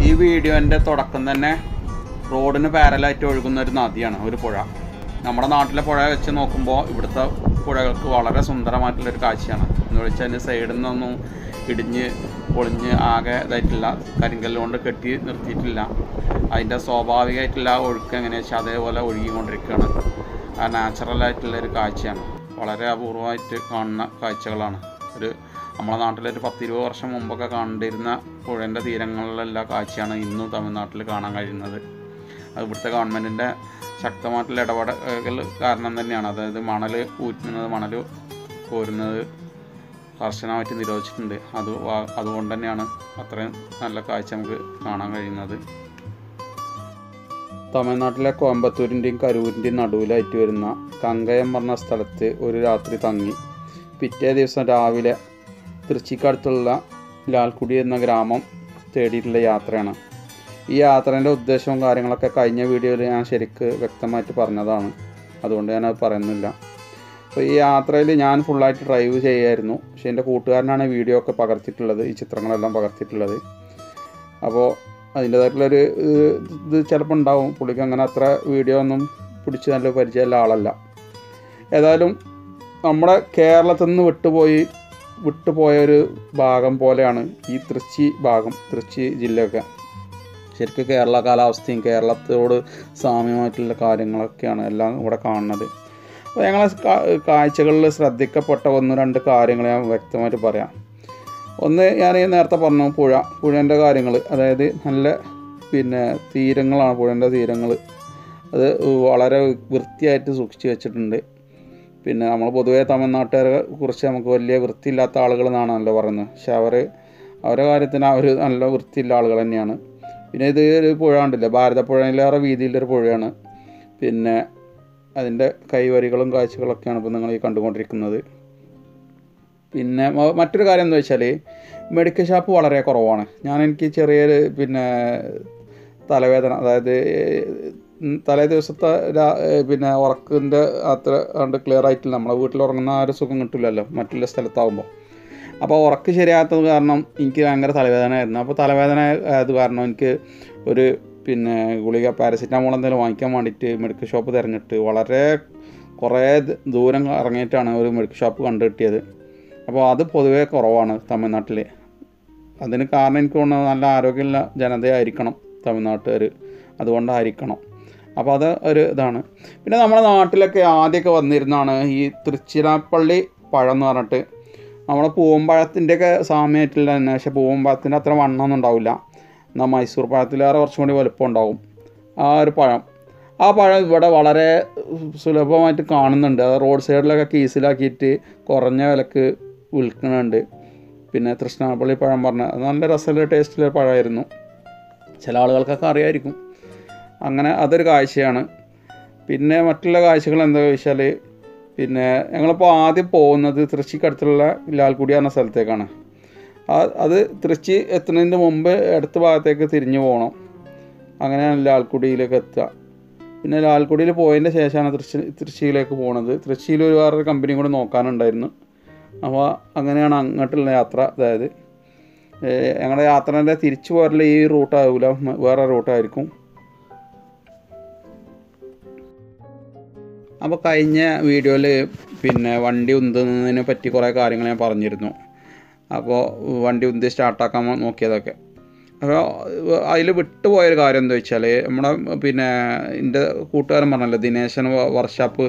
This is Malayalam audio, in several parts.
ഈ വീഡിയോൻ്റെ തുടക്കം തന്നെ റോഡിന് പാരലായിട്ട് ഒഴുകുന്ന ഒരു നദിയാണ് ഒരു പുഴ നമ്മുടെ നാട്ടിലെ പുഴ വെച്ച് നോക്കുമ്പോൾ ഇവിടുത്തെ പുഴകൾക്ക് വളരെ സുന്ദരമായിട്ടുള്ളൊരു കാഴ്ചയാണ് എന്ന് വെച്ചാൽ അതിൻ്റെ സൈഡിൽ നിന്നൊന്നും ഇടിഞ്ഞ് പൊളിഞ്ഞ് ആകെ ഇതായിട്ടില്ല കരിങ്കല്ല് കൊണ്ട് കെട്ടി നിർത്തിയിട്ടില്ല അതിൻ്റെ സ്വാഭാവികമായിട്ടുള്ള ഒഴുക്ക് എങ്ങനെയാ വെച്ചാൽ അതേപോലെ ഒഴുകിക്കൊണ്ടിരിക്കുകയാണ് ആ നാച്ചുറലായിട്ടുള്ള ഒരു കാഴ്ചയാണ് വളരെ അപൂർവമായിട്ട് കാണുന്ന കാഴ്ചകളാണ് ഒരു നമ്മളെ നാട്ടിലൊരു പത്തിരുപത് വർഷം മുമ്പൊക്കെ കണ്ടിരുന്ന പുഴൻ്റെ തീരങ്ങളിലുള്ള കാഴ്ചയാണ് ഇന്നും തമിഴ്നാട്ടിൽ കാണാൻ കഴിയുന്നത് അത് ഇവിടുത്തെ ഗവൺമെൻറ്റിൻ്റെ ശക്തമായിട്ടുള്ള ഇടപെടലുകൾ കാരണം തന്നെയാണ് അതായത് മണൽ ഊറ്റുന്നത് മണൽ കോരുന്നത് കർശനമായിട്ട് നിരോധിച്ചിട്ടുണ്ട് അത് വാ- അതുകൊണ്ട് തന്നെയാണ് അത്രയും നല്ല കാഴ്ച നമുക്ക് കാണാൻ കഴിയുന്നത് തമിഴ്നാട്ടിലെ കോയമ്പത്തൂരിൻ്റെയും കരൂരിൻ്റെയും നടുവിലായിട്ട് വരുന്ന കങ്കയം പറഞ്ഞ സ്ഥലത്ത് ഒരു രാത്രി തങ്ങി പിറ്റേ ദിവസം രാവിലെ തൃച്ചിക്കടുത്തുള്ള ലാൽക്കുടി എന്ന ഗ്രാമം തേടിയിട്ടുള്ള യാത്രയാണ് ഈ യാത്രേൻ്റെ ഉദ്ദേശവും കാര്യങ്ങളൊക്കെ കഴിഞ്ഞ വീഡിയോയിൽ ഞാൻ ശരിക്ക് വ്യക്തമായിട്ട് പറഞ്ഞതാണ് അതുകൊണ്ട് ഞാനത് പറയുന്നില്ല അപ്പോൾ ഈ യാത്രയിൽ ഞാൻ ഫുള്ളായിട്ട് ഡ്രൈവ് ചെയ്യായിരുന്നു പക്ഷേ എൻ്റെ കൂട്ടുകാരനാണ് വീഡിയോ ഒക്കെ പകർത്തിയിട്ടുള്ളത് ഈ ചിത്രങ്ങളെല്ലാം പകർത്തിയിട്ടുള്ളത് അപ്പോൾ അതിൻ്റേതായിട്ടുള്ളൊരു ഏഹ്, ഇത് ചിലപ്പോൾ ഉണ്ടാവും പുള്ളിക്ക് അങ്ങനെ അത്ര വീഡിയോ ഒന്നും പിടിച്ച് നല്ല പരിചയമുള്ള ആളല്ല ഏതായാലും നമ്മുടെ കേരളത്തിൽ നിന്ന് വിട്ടുപോയി വിട്ടുപോയ ഒരു ഭാഗം പോലെയാണ് ഈ തൃച്ചി ഭാഗം തൃച്ചി ജില്ലയൊക്കെ ശരിക്കും കേരള കാലാവസ്ഥയും കേരളത്തോട് സാമ്യമായിട്ടുള്ള കാര്യങ്ങളൊക്കെയാണ് എല്ലാം ഇവിടെ കാണുന്നത് അപ്പോൾ ഞങ്ങളെ കാ- കാഴ്ചകളിൽ ശ്രദ്ധിക്കപ്പെട്ട ഒന്ന് രണ്ട് കാര്യങ്ങൾ ഞാൻ വ്യക്തമായിട്ട് പറയാം ഒന്ന് ഞാൻ ഈ നേരത്തെ പറഞ്ഞു പുഴ പുഴേൻ്റെ കാര്യങ്ങൾ അതായത് നല്ല പിന്നെ തീരങ്ങളാണ് പുഴേൻ്റെ തീരങ്ങൾ അത് വളരെ വൃത്തിയായിട്ട് സൂക്ഷിച്ച് വെച്ചിട്ടുണ്ട് പിന്നെ നമ്മൾ പൊതുവേ തമിഴ്നാട്ടുകാരെ കുറിച്ച് നമുക്ക് വലിയ വൃത്തിയില്ലാത്ത ആളുകൾ എന്നാണല്ലോ പറയുന്നത് പക്ഷെ അവർ അവരുടെ കാര്യത്തിന് അവർ നല്ല വൃത്തിയുള്ള ആളുകൾ തന്നെയാണ് പിന്നെ ഇത് ഒരു പുഴ ഉണ്ടല്ലോ ഭാരതപ്പുഴയിലേറെ വീതിയിലൊരു പുഴയാണ് പിന്നെ അതിൻ്റെ കൈവരികളും കാഴ്ചകളൊക്കെയാണ് ഇപ്പോൾ നിങ്ങൾ ഈ കണ്ടുകൊണ്ടിരിക്കുന്നത് പിന്നെ മ- മറ്റൊരു കാര്യം എന്താ വെച്ചാൽ മെഡിക്കൽ ഷോപ്പ് വളരെ കുറവാണ് ഞാൻ എനിക്ക് ചെറിയൊരു പിന്നെ തലവേദന അതായത് ഉം, തലേ ദിവസത്തെ രാ- ഏഹ് പിന്നെ ഉറക്കിൻ്റെ അത്ര കണ്ട് ക്ലിയർ ആയിട്ടില്ല നമ്മളെ വീട്ടിൽ ഉറങ്ങുന്ന ആ ഒരു സുഖം കിട്ടില്ലല്ലോ മറ്റുള്ള സ്ഥലത്താകുമ്പോൾ അപ്പോൾ ഉറക്ക് ശരിയാകാത്തത് കാരണം എനിക്ക് ഭയങ്കര തലവേദന ആയിരുന്നു അപ്പോൾ തലവേദന ആയത് കാരണം എനിക്ക് ഒരു പിന്നെ ഗുളിക പാരസിറ്റാമോൾ എന്തെങ്കിലും വാങ്ങിക്കാൻ വേണ്ടിയിട്ട് മെഡിക്കൽ ഷോപ്പ് തിരഞ്ഞിട്ട് വളരെ കുറേ ദ- ദൂരം ഇറങ്ങിയിട്ടാണ് ഒരു മെഡിക്കൽ ഷോപ്പ് കണ്ടു കിട്ടിയത് അപ്പോൾ അത് പൊതുവേ കുറവാണ് തമിഴ്നാട്ടിൽ അതിന് കാരണം എനിക്ക് തോന്നുന്നത് നല്ല ആരോഗ്യമുള്ള ജനതയായിരിക്കണം തമിഴ്നാട്ടുകാർ അതുകൊണ്ടായിരിക്കണം അപ്പോൾ അത് ഒരു ഇതാണ് പിന്നെ നമ്മുടെ നാട്ടിലൊക്കെ ആദ്യമൊക്കെ വന്നിരുന്നാണ് ഈ തൃച്ചിരാപ്പള്ളി പഴം എന്ന് പറഞ്ഞിട്ട് നമ്മുടെ പൂവമ്പഴത്തിൻ്റെയൊക്കെ സാമ്യമായിട്ടുള്ള തന്നെ പക്ഷേ പൂവമ്പഴത്തിൻ്റെ അത്ര വണ്ണമൊന്നും ഉണ്ടാവില്ല എന്നാൽ മൈസൂർ പഴത്തിലേറെ കുറച്ചും കൂടി വലുപ്പം ഉണ്ടാവും ആ ഒരു പഴം ആ പഴം ഇവിടെ വളരെ സുലഭമായിട്ട് കാണുന്നുണ്ട് അത് റോഡ് സൈഡിലൊക്കെ കീസിലാക്കിയിട്ട് കുറഞ്ഞ വിലക്ക് വിൽക്കുന്നുണ്ട് പിന്നെ തൃശ്ശനാപ്പള്ളി പഴം പറഞ്ഞ അത് നല്ല രസമുള്ള ടേസ്റ്റിലെ പഴമായിരുന്നു ചില ആളുകൾക്കൊക്കെ അറിയായിരിക്കും അങ്ങനെ അതൊരു കാഴ്ചയാണ് പിന്നെ മറ്റുള്ള കാഴ്ചകൾ എന്താ വെച്ചാൽ പിന്നെ ഞങ്ങളിപ്പോൾ ആദ്യം പോകുന്നത് തൃശ്ശിക്കടുത്തുള്ള ലാൽക്കുടി എന്ന സ്ഥലത്തേക്കാണ് ആ- അത് തൃശ്ശി എത്തുന്നതിന് മുമ്പ് അടുത്ത ഭാഗത്തേക്ക് തിരിഞ്ഞു പോകണം അങ്ങനെയാണ് ലാൽക്കുടിയിലേക്ക് എത്തുക പിന്നെ ലാൽക്കുടിയിൽ പോയതിൻ്റെ ശേഷമാണ് തൃശ്ശി തൃശ്ശിയിലേക്ക് പോണത് തൃശ്ശിയിൽ ഒരു വേറൊരു കമ്പനിയും കൂടി നോക്കാനുണ്ടായിരുന്നു അപ്പോൾ അങ്ങനെയാണ് അങ്ങോട്ടുള്ള യാത്ര അതായത് ഏഹ് ഞങ്ങളുടെ യാത്രേൻ്റെ തിരിച്ചു പോരൽ ഈ റൂട്ടാവില്ല വേറെ റൂട്ടായിരിക്കും അപ്പോൾ കഴിഞ്ഞ വീഡിയോയിൽ പിന്നെ വണ്ടി ഉന്തുന്നതിനെ പറ്റി കുറേ കാര്യങ്ങൾ ഞാൻ പറഞ്ഞിരുന്നു അപ്പോൾ വണ്ടി ഉന്തി സ്റ്റാർട്ടാക്കാൻ നോക്കിയതൊക്കെ അപ്പോൾ അതിൽ വിട്ടുപോയൊരു കാര്യം എന്താ വെച്ചാൽ നമ്മുടെ പിന്നെ എൻ്റെ കൂട്ടുകാരൻ പറഞ്ഞല്ലോ ദിനേശൻ വർഷാപ്പ്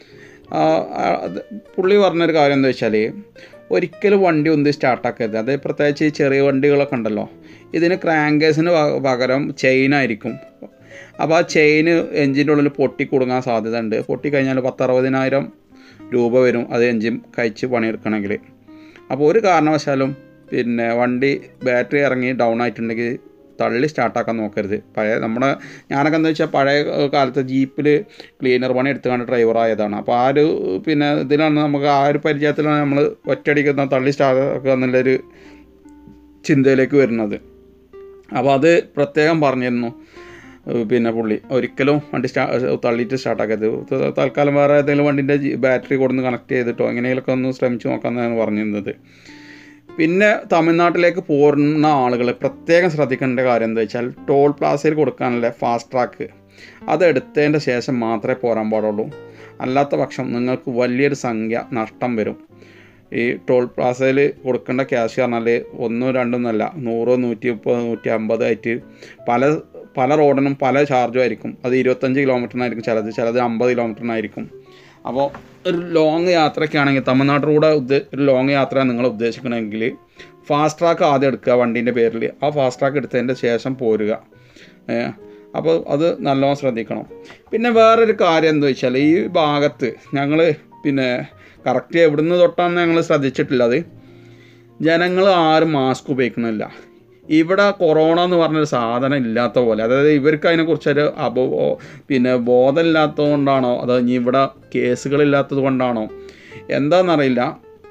പുള്ളി പറഞ്ഞൊരു കാര്യം എന്താ വെച്ചാൽ ഒരിക്കലും വണ്ടി ഉന്തി സ്റ്റാർട്ടാക്കരുത് അത് പ്രത്യേകിച്ച് ഈ ചെറിയ വണ്ടികളൊക്കെ ഉണ്ടല്ലോ ഇതിന് ക്രാങ്കേഴ്സിന് പകരം ചെയിനായിരിക്കും അപ്പോൾ ആ ചെയിന് എൻജിൻ്റെ ഉള്ളിൽ പൊട്ടി കൊടുങ്ങാൻ സാധ്യത ഉണ്ട് പൊട്ടി കഴിഞ്ഞാൽ പത്തറുപതിനായിരം രൂപ വരും അത് എൻജിൻ കഴിച്ച് പണിയെടുക്കണമെങ്കിൽ അപ്പോൾ ഒരു കാരണവശാലും പിന്നെ വണ്ടി ബാറ്ററി ഇറങ്ങി ഡൗൺ ആയിട്ടുണ്ടെങ്കിൽ തള്ളി സ്റ്റാർട്ടാക്കാൻ നോക്കരുത് പഴയ നമ്മുടെ ഞാനൊക്കെ എന്താ വെച്ചാൽ പഴയ ഏഹ്, കാലത്ത് ജീപ്പിൽ ക്ലീനർ പണി എടുത്തുകൊണ്ട് ഡ്രൈവർ ആയതാണ് അപ്പോൾ ആ ഒരു പിന്നെ ഇതിലാണ് നമുക്ക് ആ ഒരു പരിചയത്തിലാണ് നമ്മൾ ഒറ്റയടിക്കുന്ന തള്ളി സ്റ്റാർട്ടാക്കുക എന്നുള്ളൊരു ചിന്തയിലേക്ക് വരുന്നത് അപ്പോൾ അത് പ്രത്യേകം പറഞ്ഞിരുന്നു ഏഹ് പിന്നെ പുള്ളി ഒരിക്കലും വണ്ടി സ്റ്റാ തള്ളിയിട്ട് സ്റ്റാർട്ടാക്കരുത് ത- തൽക്കാലം വേറെ ഏതെങ്കിലും വണ്ടിൻ്റെ ബാറ്ററി കൊടുന്ന് കണക്ട് ചെയ്തിട്ടോ എങ്ങനെയൊക്കെ ഒന്ന് ശ്രമിച്ച് നോക്കാമെന്നാണ് പറഞ്ഞിരുന്നത് പിന്നെ തമിഴ്നാട്ടിലേക്ക് പോരുന്ന ആളുകൾ പ്രത്യേകം ശ്രദ്ധിക്കേണ്ട കാര്യം എന്താ വെച്ചാൽ ടോൾ പ്ലാസയിൽ കൊടുക്കാനുള്ള ഫാസ്റ്റ് ട്രാക്ക് അത് എടുത്തതിൻ്റെ ശേഷം മാത്രമേ പോരാൻ പാടുള്ളൂ അല്ലാത്ത പക്ഷം നിങ്ങൾക്ക് വലിയൊരു സംഖ്യ നഷ്ടം വരും ഈ ടോൾ പ്ലാസയിൽ കൊടുക്കേണ്ട ക്യാഷ് പറഞ്ഞാൽ ഒന്നും രണ്ടൊന്നല്ല നൂറ് നൂറ്റി മുപ്പത് നൂറ്റി അമ്പത് ആയിട്ട് പല പല റോഡിനും പല ചാർജും ആയിരിക്കും അത് ഇരുപത്തഞ്ച് കിലോമീറ്ററിനായിരിക്കും ചിലത് ചിലത് അമ്പത് കിലോമീറ്ററിനായിരിക്കും അപ്പോൾ ഒരു ലോങ് യാത്രയ്ക്കാണെങ്കിൽ തമിഴ്നാട് റൂടെ ഉദ്ദേ ഒരു ലോങ് യാത്ര നിങ്ങൾ ഉദ്ദേശിക്കണമെങ്കിൽ ഫാസ്റ്റ് ട്രാക്ക് ആദ്യം എടുക്കുക വണ്ടീൻ്റെ പേരിൽ ആ ഫാസ്റ്റ് ട്രാക്ക് എടുത്തതിൻ്റെ ശേഷം പോരുക ഏ, അപ്പോൾ അത് നല്ലോണം ശ്രദ്ധിക്കണം പിന്നെ വേറൊരു കാര്യം എന്താ വെച്ചാൽ ഈ ഭാഗത്ത് ഞങ്ങൾ പിന്നെ കറക്റ്റ് എവിടുന്ന് തൊട്ടാന്ന് ഞങ്ങൾ ശ്രദ്ധിച്ചിട്ടില്ല അത് ജനങ്ങൾ ആരും മാസ്ക് ഉപയോഗിക്കുന്നില്ല ഇവിടെ കൊറോണ എന്ന് പറഞ്ഞൊരു സാധനം ഇല്ലാത്ത പോലെ അതായത് ഇവർക്ക് അതിനെക്കുറിച്ചൊരു അബോ പിന്നെ ബോധമില്ലാത്തത് കൊണ്ടാണോ അതോ ഇനി ഇവിടെ കേസുകളില്ലാത്തത് കൊണ്ടാണോ എന്താണെന്നറിയില്ല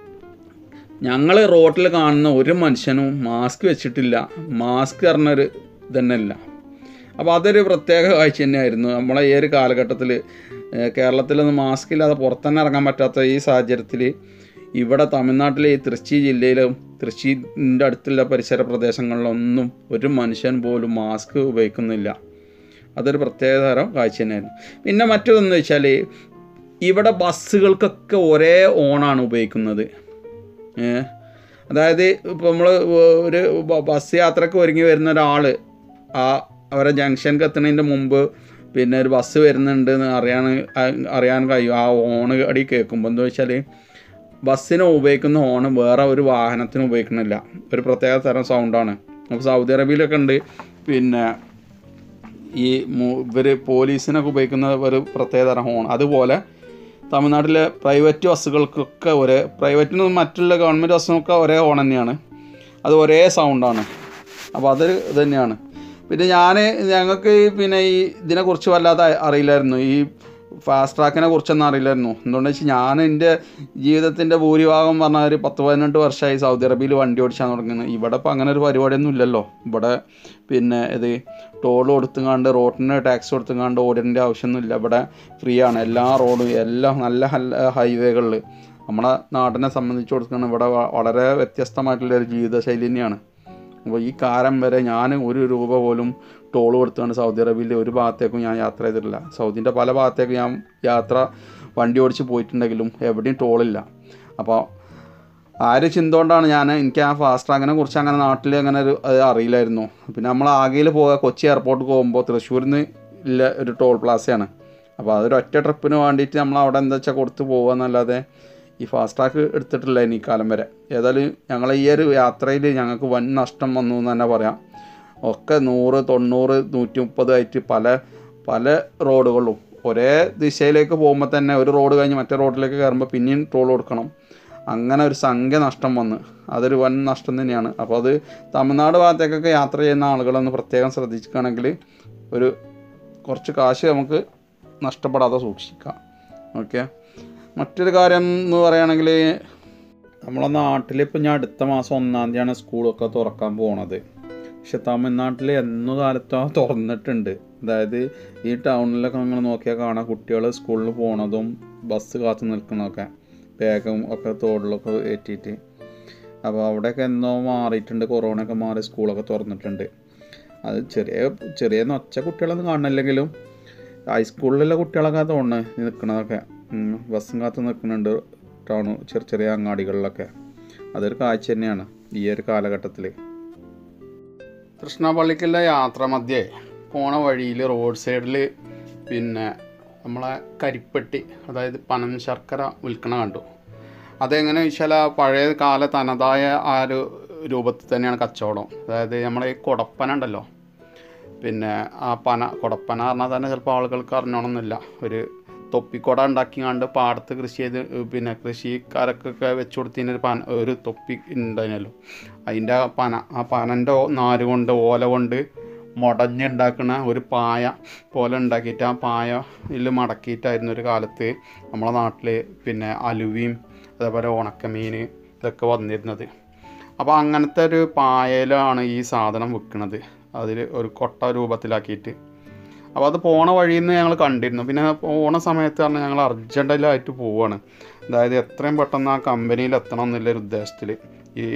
ഞങ്ങൾ റോട്ടിൽ കാണുന്ന ഒരു മനുഷ്യനും മാസ്ക് വെച്ചിട്ടില്ല മാസ്ക് പറഞ്ഞൊരു ഇതന്നെ ഇല്ല അപ്പോൾ അതൊരു പ്രത്യേക കാഴ്ച തന്നെയായിരുന്നു നമ്മളെ ഈ ഒരു കാലഘട്ടത്തിൽ കേരളത്തിലൊന്നും മാസ്ക് ഇല്ലാതെ പുറത്തുതന്നെ ഇറങ്ങാൻ പറ്റാത്ത ഈ സാഹചര്യത്തിൽ ഇവിടെ തമിഴ്നാട്ടിലെ ഈ തൃശ്ശി ജില്ലയിലും തൃശ്ശിൻ്റെ അടുത്തുള്ള പരിസര പ്രദേശങ്ങളിലൊന്നും ഒരു മനുഷ്യൻ പോലും മാസ്ക് ഉപയോഗിക്കുന്നില്ല അതൊരു പ്രത്യേക തരം കാഴ്ച തന്നെയായിരുന്നു പിന്നെ മറ്റൊതെന്ന് വെച്ചാൽ ഇവിടെ ബസ്സുകൾക്കൊക്കെ ഒരേ ഓണാണ് ഉപയോഗിക്കുന്നത് ഏ? അതായത് ഇപ്പോൾ നമ്മൾ ഒരു ബ- ബസ് യാത്രക്ക് ഒരുങ്ങി വരുന്ന ഒരാൾ ആ അവരെ ജംഗ്ഷനിൽ എത്തുന്നതിൻ്റെ മുമ്പ് പിന്നെ ഒരു ബസ് വരുന്നുണ്ട് എന്ന് അറിയാൻ അറിയാൻ കഴിയും ആ ഓണ് അടി കേൾക്കുമ്പോൾ എന്താ വെച്ചാൽ ബസ്സിന് ഉപയോഗിക്കുന്ന ഹോണ് വേറെ ഒരു വാഹനത്തിന് ഉപയോഗിക്കുന്നില്ല ഒരു പ്രത്യേക തരം സൗണ്ടാണ് അപ്പോൾ സൗദി അറേബ്യയിലൊക്കെ ഉണ്ട് പിന്നെ ഈ ഇവർ പോലീസിനൊക്കെ ഉപയോഗിക്കുന്ന ഒരു പ്രത്യേക തരം ഹോൺ അതുപോലെ തമിഴ്നാട്ടിലെ പ്രൈവറ്റ് ബസ്സുകൾക്കൊക്കെ ഒരേ പ്രൈവറ്റിനും മറ്റുള്ള ഗവൺമെൻറ് ബസ്സിനൊക്കെ ഒരേ ഹോൺ തന്നെയാണ് അത് ഒരേ സൗണ്ടാണ് അപ്പോൾ അതൊരു ഇത് തന്നെയാണ് പിന്നെ ഞാൻ ഞങ്ങൾക്ക് ഈ പിന്നെ ഈ ഇതിനെക്കുറിച്ച് വല്ലാതെ അറിയില്ലായിരുന്നു ഈ ഫാസ്റ്റ് ട്രാക്കിനെ കുറിച്ചൊന്നും അറിയില്ലായിരുന്നു എന്തുകൊണ്ടെന്ന് വെച്ചാൽ ഞാൻ എൻ്റെ ജീവിതത്തിൻ്റെ ഭൂരിഭാഗം പറഞ്ഞാൽ ഒരു പത്ത് പതിനെട്ട് വർഷമായി സൗദി അറേബ്യയിൽ വണ്ടി ഓടിച്ചാൽ തുടങ്ങുന്നത് ഇവിടെ ഇപ്പോൾ അങ്ങനെ ഒരു പരിപാടിയൊന്നും ഇല്ലല്ലോ ഇവിടെ പിന്നെ ഇത് ടോൾ കൊടുത്തുങ്ങാണ്ട് റോഡിന് ടാക്സ് കൊടുത്തുങ്ങാണ്ട് ഓടേണ്ട ആവശ്യമൊന്നുമില്ല ഇവിടെ ഫ്രീ ആണ് എല്ലാ റോഡും എല്ലാം നല്ല ഹൈവേകളിൽ നമ്മുടെ നാടിനെ സംബന്ധിച്ച് കൊടുക്കുന്നത് ഇവിടെ വ- വളരെ വ്യത്യസ്തമായിട്ടുള്ള ഒരു ജീവിതശൈലി തന്നെയാണ് അപ്പോൾ ഈ കാലം വരെ ഞാൻ ഒരു രൂപ പോലും ടോൾ കൊടുത്തുകൊണ്ട് സൗദി അറേബ്യയിൽ ഒരു ഭാഗത്തേക്കും ഞാൻ യാത്ര ചെയ്തിട്ടില്ല സൗദിൻ്റെ പല ഭാഗത്തേക്കും ഞാൻ യാത്ര വണ്ടി ഓടിച്ച് പോയിട്ടുണ്ടെങ്കിലും എവിടെയും ടോളില്ല അപ്പോൾ ആ ഒരു ചിന്ത കൊണ്ടാണ് ഞാൻ എനിക്ക് ആ ഫാസ്റ്റ് ട്രാക്കിനെ കുറിച്ച് അങ്ങനെ നാട്ടിൽ അങ്ങനെ ഒരു അത് അറിയില്ലായിരുന്നു പിന്നെ നമ്മൾ ആകെയിൽ പോകുക കൊച്ചി എയർപോർട്ട് പോകുമ്പോൾ തൃശ്ശൂരിൽ നിന്ന് ഇല്ല ഒരു ടോൾ പ്ലാസയാണ് അപ്പോൾ അതൊരു ഒറ്റ ട്രിപ്പിന് വേണ്ടിയിട്ട് നമ്മൾ അവിടെ എന്താ വെച്ചാൽ കൊടുത്ത് പോകുക എന്നല്ലാതെ ഈ ഫാസ്റ്റ് ട്രാക്ക് എടുത്തിട്ടില്ല ഇനി ഈ കാലം വരെ ഏതായാലും ഞങ്ങൾ ഈ ഒരു യാത്രയിൽ ഞങ്ങൾക്ക് വൻ നഷ്ടം വന്നു എന്ന് തന്നെ പറയാം ഒക്കെ നൂറ് തൊണ്ണൂറ് നൂറ്റി മുപ്പത് ആയിട്ട് പല പല റോഡുകളും ഒരേ ദിശയിലേക്ക് പോകുമ്പോൾ തന്നെ ഒരു റോഡ് കഴിഞ്ഞ് മറ്റേ റോഡിലേക്ക് കയറുമ്പോൾ പിന്നെയും ടോൾ കൊടുക്കണം അങ്ങനെ ഒരു സംഖ്യ നഷ്ടം വന്ന് അതൊരു വൻ നഷ്ടം തന്നെയാണ് അപ്പോൾ അത് തമിഴ്നാട് ഭാഗത്തേക്കൊക്കെ യാത്ര ചെയ്യുന്ന ആളുകളൊന്ന് പ്രത്യേകം ശ്രദ്ധിക്കുകയാണെങ്കിൽ ഒരു കുറച്ച് കാശ് നമുക്ക് നഷ്ടപ്പെടാതെ സൂക്ഷിക്കാം ഓക്കെ മറ്റൊരു കാര്യം എന്ന് പറയുകയാണെങ്കിൽ നമ്മളെ നാട്ടിൽ ഇപ്പം ഞാൻ അടുത്ത മാസം ഒന്നാം തീയതിയാണ് സ്കൂളൊക്കെ തുറക്കാൻ പോണത് പക്ഷെ തമിഴ്നാട്ടിൽ എന്നു കാലത്തോ തുറന്നിട്ടുണ്ട് അതായത് ഈ ടൗണിലൊക്കെ നിങ്ങൾ നോക്കിയാൽ കാണാം കുട്ടികൾ സ്കൂളിൽ പോണതും ബസ് കാത്തു നിൽക്കണമൊക്കെ ബാഗും ഒക്കെ തോളിലൊക്കെ ഏറ്റിയിട്ട് അപ്പോൾ അവിടെയൊക്കെ എന്നോ മാറിയിട്ടുണ്ട് കൊറോണയൊക്കെ മാറി സ്കൂളൊക്കെ തുറന്നിട്ടുണ്ട് അത് ചെറിയ ചെറിയ നൊച്ച കുട്ടികളൊന്നും കാണണില്ലെങ്കിലും ഹൈസ്കൂളിലുള്ള കുട്ടികളൊക്കെ തോന്നുന്നു നിൽക്കണതൊക്കെ ഉം, ബസ്സും കാത്ത് നിൽക്കുന്നുണ്ട് ടൗൺ ചെറിയ ചെറിയ അങ്ങാടികളിലൊക്കെ അതൊരു കാഴ്ച തന്നെയാണ് ഈ ഒരു കാലഘട്ടത്തിൽ കൃഷ്ണപള്ളിക്കുള്ള യാത്ര മധ്യേ പോണ വഴിയിൽ റോഡ് സൈഡിൽ പിന്നെ നമ്മളെ കരിപ്പെട്ടി അതായത് പനം ശർക്കര വിൽക്കണ കണ്ടു അതെങ്ങനെ വെച്ചാൽ ആ പഴയ കാല തനതായ ആ ഒരു രൂപത്തിൽ തന്നെയാണ് കച്ചവടം അതായത് നമ്മളെ ഈ കുടപ്പന ഉണ്ടല്ലോ പിന്നെ ആ പന കുടപ്പന പറഞ്ഞാൽ തന്നെ ചിലപ്പോൾ ആളുകൾക്ക് അറിഞ്ഞോണമെന്നില്ല ഒരു തൊപ്പിക്കൊട ഉണ്ടാക്കിങ്ങാണ്ട് പാടത്ത് കൃഷി ചെയ്ത് പിന്നെ കൃഷിക്കാരക്കൊക്കെ വെച്ച് കൊടുത്തതിന് ഒരു പന ഒരു തൊപ്പി ഉണ്ടായിരുന്നല്ലോ അതിൻ്റെ ആ പന ആ പനൻ്റെ നാര് കൊണ്ട് ഓല കൊണ്ട് മുടഞ്ഞുണ്ടാക്കുന്ന ഒരു പായ പോലെ ഉണ്ടാക്കിയിട്ട് ആ പായ ഇതിൽ മടക്കിയിട്ടായിരുന്നു ഒരു കാലത്ത് നമ്മളെ നാട്ടിൽ പിന്നെ അലുവയും അതേപോലെ ഉണക്കമീൻ ഇതൊക്കെ വന്നിരുന്നത് അപ്പോൾ അങ്ങനത്തെ ഒരു പായയിലാണ് ഈ സാധനം വിൽക്കുന്നത് അതിൽ ഒരു കൊട്ട രൂപത്തിലാക്കിയിട്ട് അപ്പോൾ അത് പോണ വഴിയിൽ നിന്ന് ഞങ്ങൾ കണ്ടിരുന്നു പിന്നെ പോണ സമയത്ത് പറഞ്ഞാൽ ഞങ്ങൾ അർജൻറ്റലായിട്ട് പോവുകയാണ് അതായത് എത്രയും പെട്ടെന്ന് ആ കമ്പനിയിൽ എത്തണം എന്നുള്ള ഒരു ഉദ്ദേശത്തിൽ ഈ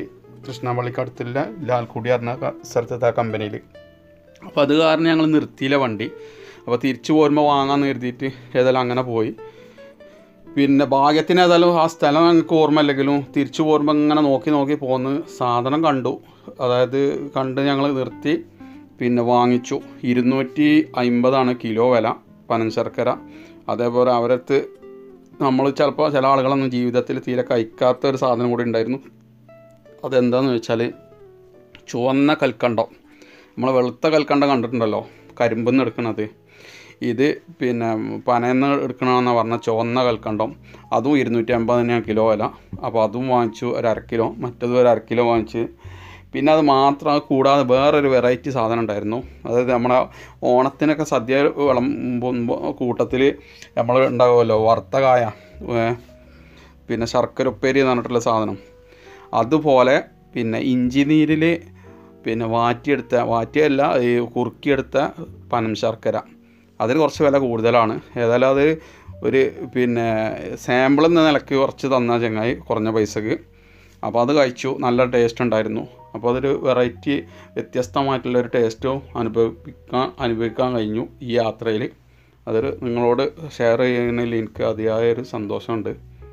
കൃഷ്ണപള്ളിക്കടുത്തുള്ള ലാൽക്കുടി പറഞ്ഞ ക- സ്ഥലത്തെ ആ കമ്പനിയിൽ അപ്പോൾ അത് കാരണം ഞങ്ങൾ നിർത്തിയില്ല വണ്ടി അപ്പോൾ തിരിച്ചു പോരുമ്പോൾ വാങ്ങാമെന്ന് കരുതിയിട്ട് ഏതായാലും അങ്ങനെ പോയി പിന്നെ ഭാഗ്യത്തിന് ഏതായാലും ആ സ്ഥലം ഞങ്ങൾക്ക് ഓർമ്മയില്ലെങ്കിലും തിരിച്ചു പോരുമ്പോൾ ഇങ്ങനെ നോക്കി നോക്കി പോന്ന് സാധനം കണ്ടു അതായത് കണ്ട് ഞങ്ങൾ നിർത്തി പിന്നെ വാങ്ങിച്ചു ഇരുന്നൂറ്റി അമ്പതാണ് കിലോ വില പനം ശർക്കര അതേപോലെ അവരടുത്ത് നമ്മൾ ചിലപ്പോൾ ചില ആളുകളൊന്നും ജീവിതത്തിൽ തീരെ കഴിക്കാത്ത ഒരു സാധനം കൂടി ഉണ്ടായിരുന്നു അതെന്താണെന്ന് വെച്ചാൽ ചുവന്ന കൽക്കണ്ടം നമ്മൾ വെളുത്ത കൽക്കണ്ടം കണ്ടിട്ടുണ്ടല്ലോ കരിമ്പിൽ നിന്ന് എടുക്കണത് ഇത് പിന്നെ പനയെന്ന് എടുക്കണമെന്ന് പറഞ്ഞ ചുവന്ന കൽക്കണ്ടം അതും ഇരുന്നൂറ്റി അമ്പത് തന്നെയാണ് കിലോ വില അപ്പോൾ അതും വാങ്ങിച്ചു ഒരു അര കിലോ മറ്റേത് ഒരു അര കിലോ വാങ്ങിച്ച് പിന്നെ അത് മാത്രം അത് കൂടാതെ വേറൊരു വെറൈറ്റി സാധനം ഉണ്ടായിരുന്നു അതായത് നമ്മുടെ ഓണത്തിനൊക്കെ സദ്യ വിളമ്പുമ്പോൾ കൂട്ടത്തിൽ നമ്മൾ ഉണ്ടാകുമല്ലോ വറുത്ത കായ ഏ, പിന്നെ ശർക്കര ഉപ്പേരി എന്ന് പറഞ്ഞിട്ടുള്ള സാധനം അതുപോലെ പിന്നെ ഇഞ്ചി നീരിൽ പിന്നെ വാറ്റിയെടുത്ത വാറ്റിയല്ല ഈ കുറുക്കിയെടുത്ത പനം ശർക്കര അതിന് കുറച്ച് വില കൂടുതലാണ് ഏതായാലും അത് ഒരു പിന്നെ സാമ്പിൾ എന്ന നിലയ്ക്ക് കുറച്ച് തന്ന ചങ്ങായി കുറഞ്ഞ പൈസക്ക് അപ്പോൾ അത് കഴിച്ചു നല്ല ടേസ്റ്റ് ഉണ്ടായിരുന്നു അപ്പോൾ അതൊരു വെറൈറ്റി വ്യത്യസ്തമായിട്ടുള്ളൊരു ടേസ്റ്റും അനുഭവിക്കാൻ അനുഭവിക്കാൻ കഴിഞ്ഞു ഈ യാത്രയിൽ അതൊരു നിങ്ങളോട് ഷെയർ ചെയ്യുന്നതിൽ എനിക്ക് അതിയായ ഒരു സന്തോഷമുണ്ട്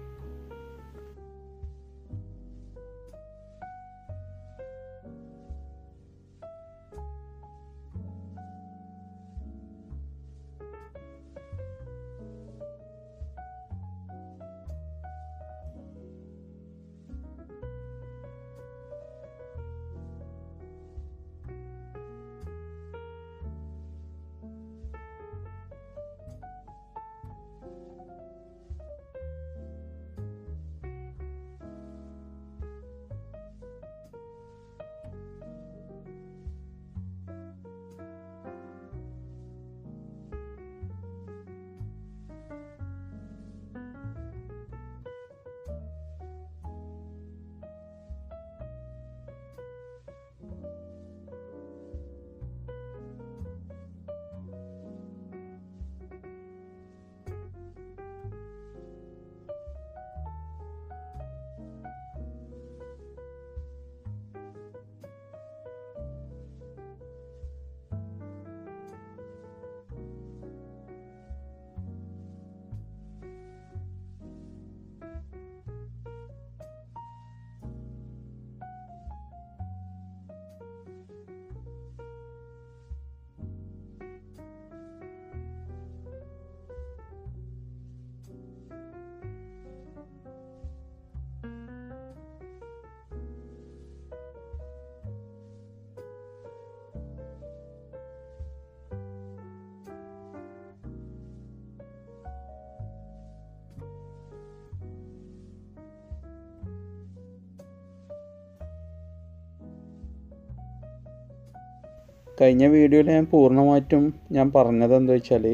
കഴിഞ്ഞ വീഡിയോയിൽ ഞാൻ പൂർണ്ണമായിട്ടും ഞാൻ പറഞ്ഞത് എന്താ വെച്ചാൽ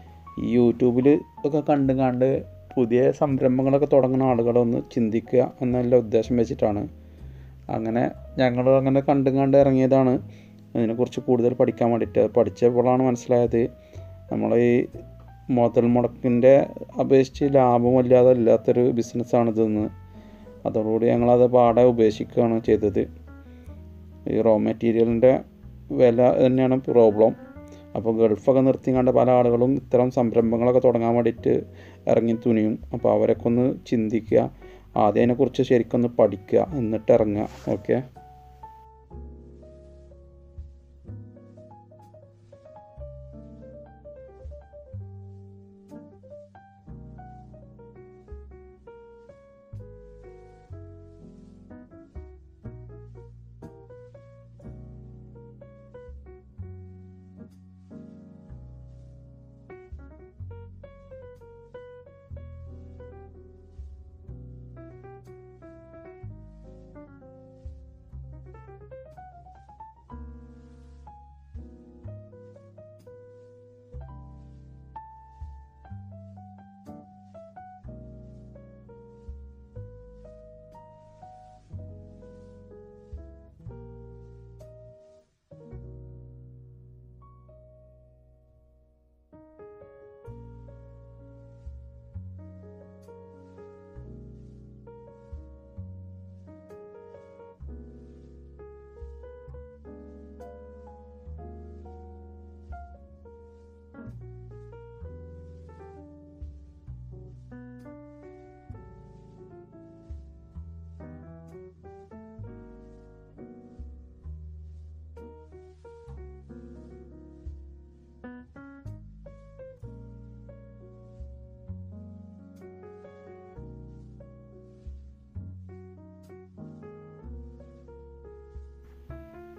ഈ യൂട്യൂബിൽ ഒക്കെ കണ്ട് കണ്ട് പുതിയ സംരംഭങ്ങളൊക്കെ തുടങ്ങുന്ന ആളുകളൊന്ന് ചിന്തിക്കുക എന്നുള്ള ഉദ്ദേശം വെച്ചിട്ടാണ് അങ്ങനെ ഞങ്ങൾ അങ്ങനെ കണ്ടും കണ്ട് ഇറങ്ങിയതാണ് അതിനെക്കുറിച്ച് കൂടുതൽ പഠിക്കാൻ വേണ്ടിയിട്ട് പഠിച്ചപ്പോഴാണ് മനസ്സിലായത് നമ്മൾ ഈ മുതൽ മുടക്കിൻ്റെ അപേക്ഷിച്ച് ലാഭമില്ലാതെ ഇല്ലാത്തൊരു ബിസിനസ്സാണിതെന്ന് അതോടുകൂടി ഞങ്ങളത് പാടെ ഉപേക്ഷിക്കുകയാണ് ചെയ്തത് ഈ റോ മെറ്റീരിയലിൻ്റെ വില തന്നെയാണ് പ്രോബ്ലം അപ്പോൾ ഗൾഫൊക്കെ നിർത്തിങ്ങാണ്ട് പല ആളുകളും ഇത്തരം സംരംഭങ്ങളൊക്കെ തുടങ്ങാൻ വേണ്ടിയിട്ട് ഇറങ്ങി തുനിയും അപ്പോൾ അവരൊക്കെ ഒന്ന് ചിന്തിക്കുക ആദ്യം അതിനെക്കുറിച്ച് ശരിക്കൊന്ന് പഠിക്കുക എന്നിട്ട് ഇറങ്ങുക ഓക്കെ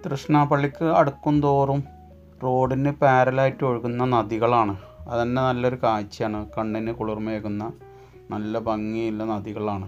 തൃഷ്ണാപ്പള്ളിക്ക് അടുക്കും തോറും റോഡിന് പാരലായിട്ട് ഒഴുകുന്ന നദികളാണ് അതന്നെ നല്ലൊരു കാഴ്ചയാണ് കണ്ണിന് കുളിർമയേകുന്ന നല്ല ഭംഗിയുള്ള നദികളാണ്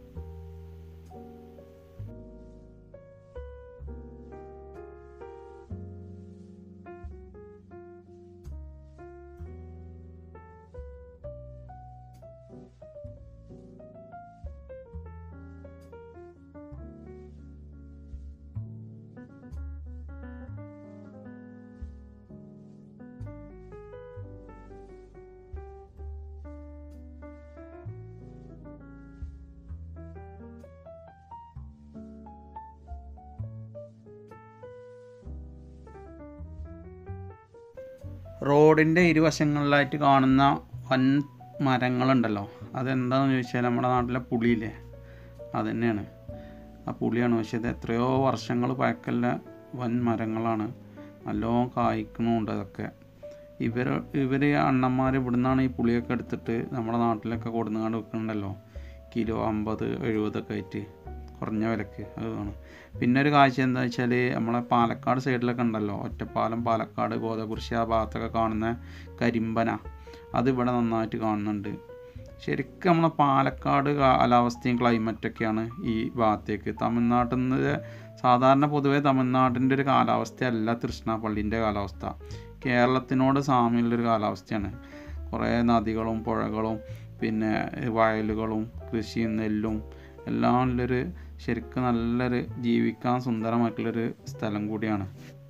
റോഡിൻ്റെ ഇരുവശങ്ങളിലായിട്ട് കാണുന്ന വൻ മരങ്ങളുണ്ടല്ലോ അതെന്താണെന്ന് ചോദിച്ചാൽ നമ്മുടെ നാട്ടിലെ പുളിയില്ലേ അത് തന്നെയാണ് ആ പുളിയാണ് പക്ഷേ ഇത് എത്രയോ വർഷങ്ങൾ പഴക്കല്ല വൻ മരങ്ങളാണ് നല്ലോണം കായ്ക്കണമുണ്ട് അതൊക്കെ ഇവർ ഇവർ അണ്ണന്മാർ ഇവിടുന്നാണ് ഈ പുളിയൊക്കെ എടുത്തിട്ട് നമ്മുടെ നാട്ടിലൊക്കെ കൊടുന്നുകൊണ്ട് വെക്കുന്നുണ്ടല്ലോ കിലോ അമ്പത് എഴുപതൊക്കെ ആയിട്ട് കുറഞ്ഞ വിലക്ക് അതാണ് പിന്നെ ഒരു കാഴ്ച എന്താ വെച്ചാൽ നമ്മളെ പാലക്കാട് സൈഡിലൊക്കെ ഉണ്ടല്ലോ ഒറ്റപ്പാലം പാലക്കാട് ഗോതകുറിശി ആ ഭാഗത്തൊക്കെ കാണുന്ന കരിമ്പന അത് ഇവിടെ നന്നായിട്ട് കാണുന്നുണ്ട് ശരിക്കും നമ്മളെ പാലക്കാട് കാലാവസ്ഥയും ക്ലൈമറ്റൊക്കെയാണ് ഈ ഭാഗത്തേക്ക് തമിഴ്നാട്ടിൽ നിന്ന് സാധാരണ പൊതുവേ തമിഴ്നാടിൻ്റെ ഒരു കാലാവസ്ഥയല്ല തൃശ്ശനാപ്പള്ളിൻ്റെ കാലാവസ്ഥ കേരളത്തിനോട് സാമ്യമുള്ളൊരു കാലാവസ്ഥയാണ് കുറേ നദികളും പുഴകളും പിന്നെ വയലുകളും കൃഷിയും നെല്ലും എല്ലാം ഉള്ളൊരു ശരിക്കും നല്ലൊരു ജീവിക്കാൻ സുന്ദരമായിട്ടുള്ളൊരു സ്ഥലം കൂടിയാണ്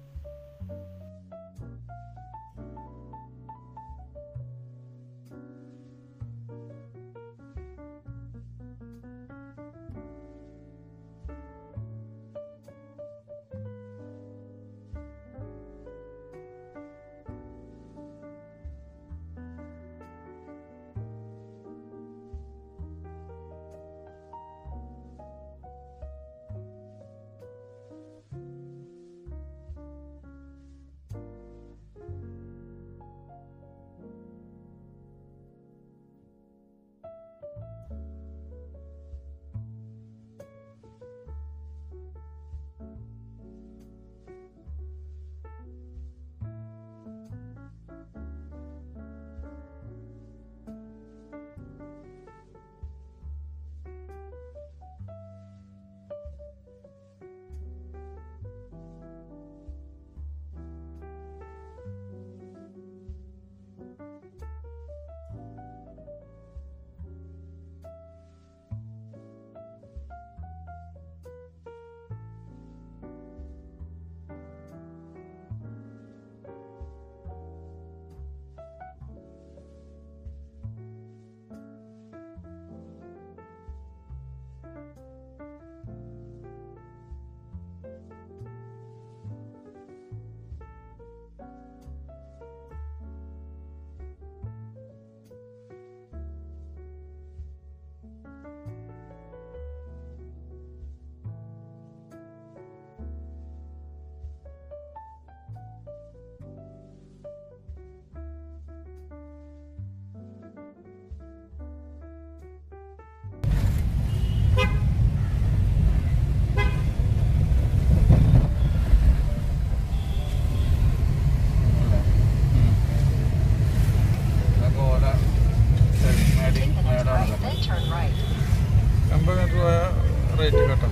എൺപത് മീറ്റർ പോയ റേറ്റ് കേട്ടോ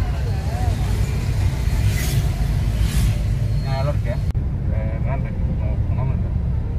ഞാളൊക്കെ നോക്കണമെന്നില്ല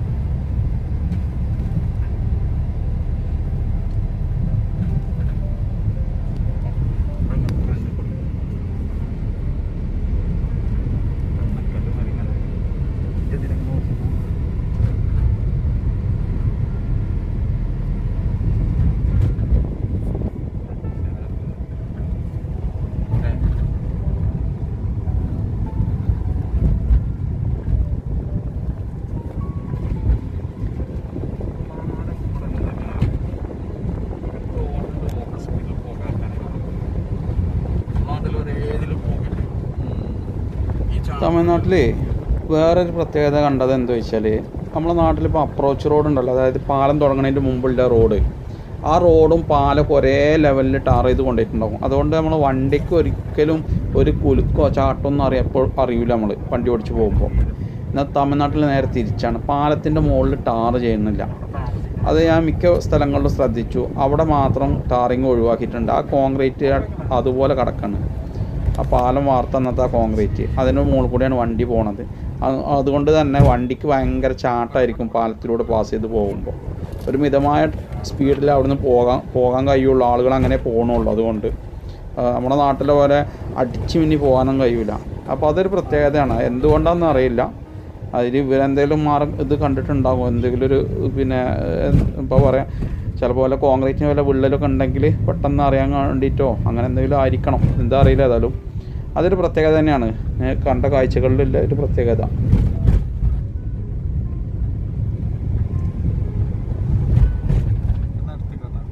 തമിഴ്നാട്ടിൽ വേറൊരു പ്രത്യേകത കണ്ടത് എന്താ വെച്ചാൽ നമ്മളെ നാട്ടിൽ ഇപ്പോൾ അപ്രോച്ച് റോഡ് ഉണ്ടല്ലോ അതായത് പാലം തുടങ്ങുന്നതിൻ്റെ മുമ്പുള്ള റോഡ് ആ റോഡും പാലൊക്കെ ഒരേ ലെവലിൽ ടാർ ചെയ്ത് കൊണ്ടിട്ടുണ്ടാകും അതുകൊണ്ട് നമ്മൾ വണ്ടിക്ക് ഒരിക്കലും ഒരു കുലുക്കോ ചാട്ടമൊന്നും അറിയപ്പോൾ അറിയില്ല നമ്മൾ വണ്ടി ഓടിച്ച് പോകുമ്പോൾ എന്നാൽ തമിഴ്നാട്ടിൽ നേരെ തിരിച്ചാണ് പാലത്തിൻ്റെ മുകളിൽ ടാർ ചെയ്യുന്നില്ല അത് ഞാൻ മിക്ക സ്ഥലങ്ങളിലും ശ്രദ്ധിച്ചു അവിടെ മാത്രം ടാറിങ് ഒഴിവാക്കിയിട്ടുണ്ട് ആ കോൺക്രീറ്റ് അതുപോലെ കിടക്കാണ് ആ പാലം വാർത്ത അന്നത്തെ ആ കോൺക്രീറ്റ് അതിൻ്റെ മുകളിൽ കൂടിയാണ് വണ്ടി പോണത് അത് അതുകൊണ്ട് തന്നെ വണ്ടിക്ക് ഭയങ്കര ചാട്ടമായിരിക്കും പാലത്തിലൂടെ പാസ് ചെയ്ത് പോകുമ്പോൾ ഒരു മിതമായ സ്പീഡിൽ അവിടുന്ന് പോകാൻ പോകാൻ കഴിയുള്ളൂ ആളുകൾ അങ്ങനെ പോകണുള്ളൂ അതുകൊണ്ട് ആ, നമ്മുടെ നാട്ടിലെ പോലെ അടിച്ചു മിന്നി പോകാനും കഴിയില്ല അപ്പോൾ അതൊരു പ്രത്യേകതയാണ് എന്തുകൊണ്ടാണെന്ന് അറിയില്ല അതിൽ ഇവരെന്തെങ്കിലും മാറി ഇത് കണ്ടിട്ടുണ്ടാകും എന്തെങ്കിലും ഒരു പിന്നെ ഇപ്പോൾ പറയാം ചിലപ്പോൾ വല്ല കോൺക്രീറ്റിന് വല്ല വിള്ളലൊക്കെ ഉണ്ടെങ്കിൽ പെട്ടെന്ന് അറിയാൻ വേണ്ടിയിട്ടോ അങ്ങനെ എന്തെങ്കിലും ആയിരിക്കണം എന്താ അറിയില്ല ഏതായാലും അതൊരു പ്രത്യേകത തന്നെയാണ് ഞാൻ കണ്ട കാഴ്ചകളിലുള്ള ഒരു പ്രത്യേകത നടത്തിക്കോട്ടെ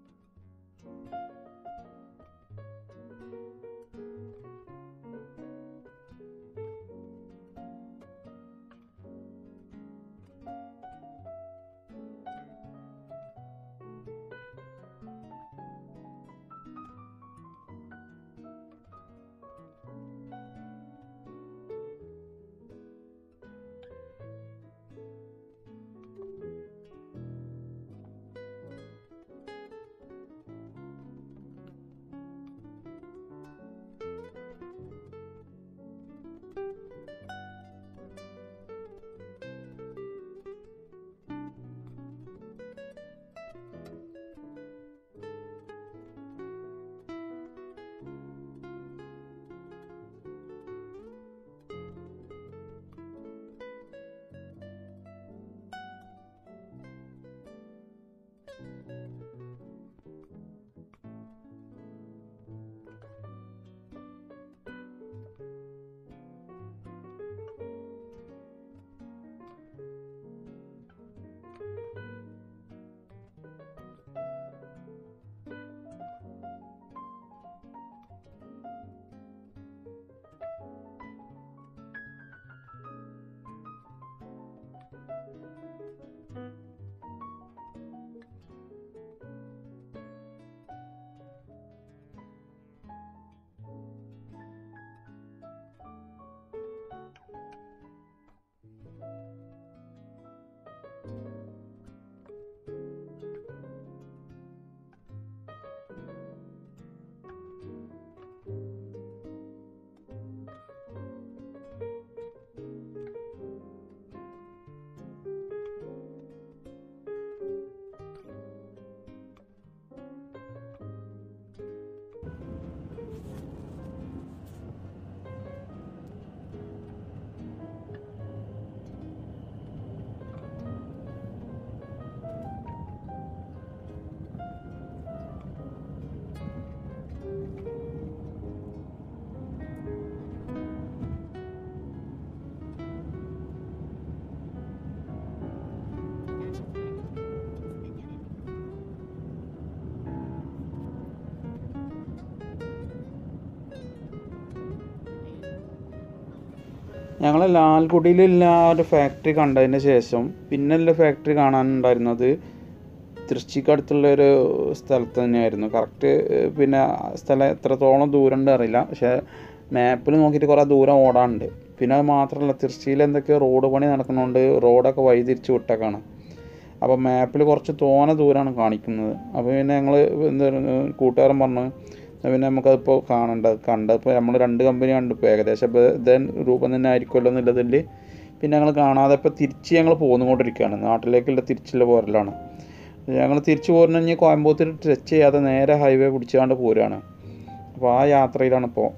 ഞങ്ങൾ ലാൽക്കുടിയിലുള്ള ആ ഒരു ഫാക്ടറി കണ്ടതിന് ശേഷം പിന്നെയുള്ള ഫാക്ടറി കാണാനുണ്ടായിരുന്നത് തൃശ്ശിക്കടുത്തുള്ള ഒരു സ്ഥലത്ത് തന്നെയായിരുന്നു കറക്റ്റ് പിന്നെ സ്ഥലം എത്രത്തോളം ദൂരം ഉണ്ട് അറിയില്ല പക്ഷേ മാപ്പിൽ നോക്കിയിട്ട് കുറേ ദൂരം ഓടാനുണ്ട് പിന്നെ അത് മാത്രമല്ല തൃശ്ശിയിൽ എന്തൊക്കെയോ റോഡ് പണി നടക്കുന്നതുകൊണ്ട് റോഡൊക്കെ വഴിതിരിച്ച് വിട്ടേക്കാണ് അപ്പോൾ മാപ്പിൽ കുറച്ച് തോനെ ദൂരമാണ് കാണിക്കുന്നത് അപ്പോൾ പിന്നെ ഞങ്ങൾ എന്താ കൂട്ടുകാരൻ പറഞ്ഞു "എന്നാ പിന്നെ നമുക്കതിപ്പോൾ കാണണ്ട കണ്ടപ്പോൾ നമ്മൾ രണ്ട് കമ്പനി കണ്ടു ഇപ്പോൾ ഏകദേശം ഇപ്പോൾ ഇതേ രൂപം തന്നെ ആയിരിക്കുമല്ലോ എന്നുള്ളതിൽ പിന്നെ ഞങ്ങൾ കാണാതെ ഇപ്പോൾ തിരിച്ച് ഞങ്ങൾ പോന്നുകൊണ്ടിരിക്കുകയാണ് നാട്ടിലേക്കുള്ള തിരിച്ചുള്ള പോരലാണ് ഞങ്ങൾ തിരിച്ചു പോരുന്ന കഴിഞ്ഞാൽ കോയമ്പത്തൂർ ടച്ച് ചെയ്യാതെ നേരെ ഹൈവേ പിടിച്ചുകൊണ്ട് പോരുകയാണ് അപ്പോൾ ആ യാത്രയിലാണ് ഇപ്പോൾ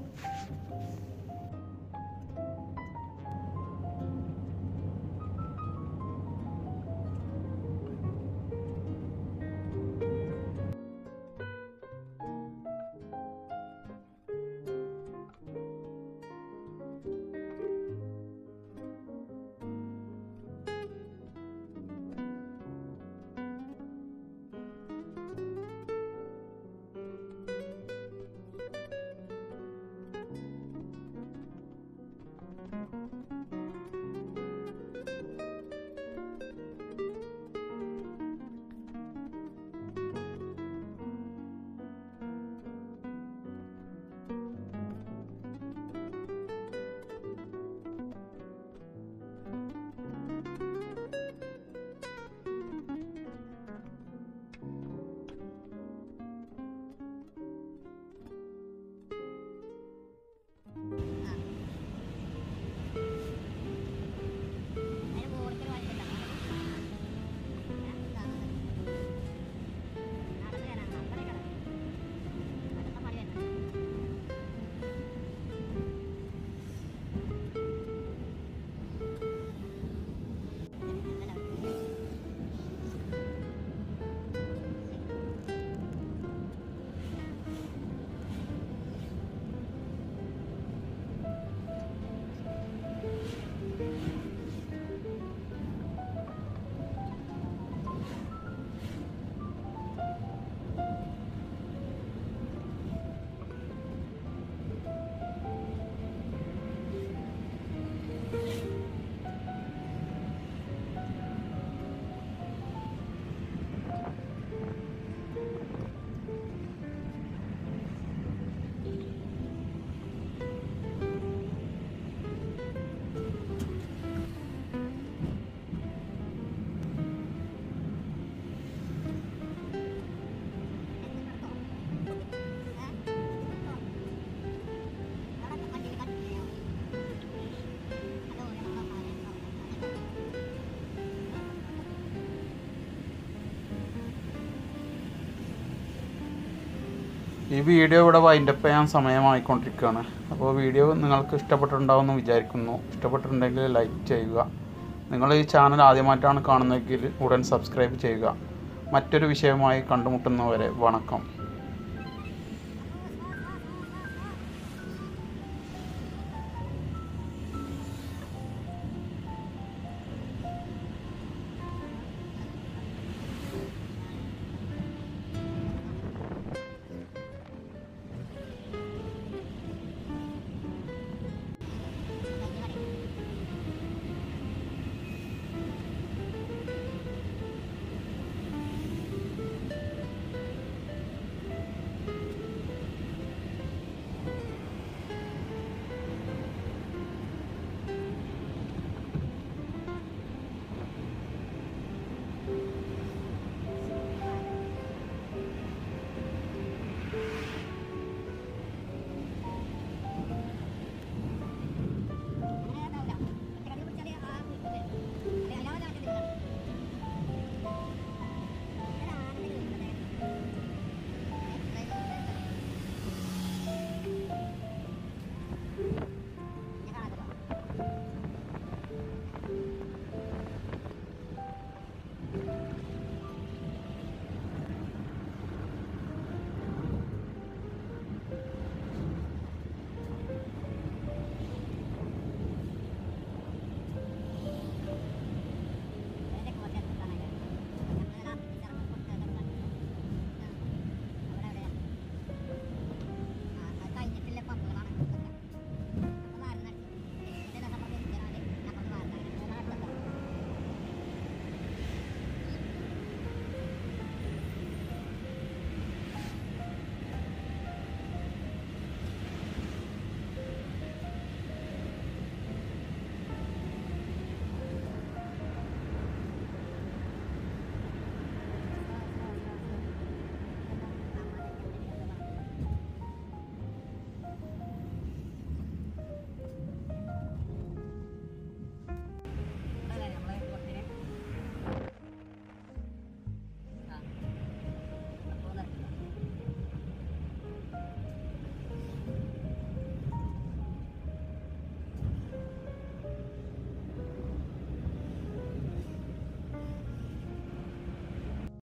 ഈ വീഡിയോ ഇവിടെ വൈൻഡപ്പ് ചെയ്യാൻ സമയമായിക്കൊണ്ടിരിക്കുകയാണ് അപ്പോൾ വീഡിയോ നിങ്ങൾക്ക് ഇഷ്ടപ്പെട്ടിട്ടുണ്ടാവുമെന്ന് വിചാരിക്കുന്നു ഇഷ്ടപ്പെട്ടിട്ടുണ്ടെങ്കിൽ ലൈക്ക് ചെയ്യുക നിങ്ങൾ ഈ ചാനൽ ആദ്യമായിട്ടാണ് കാണുന്നതെങ്കിൽ ഉടൻ സബ്സ്ക്രൈബ് ചെയ്യുക മറ്റൊരു വിഷയമായി കണ്ടുമുട്ടുന്നവരെ വണക്കം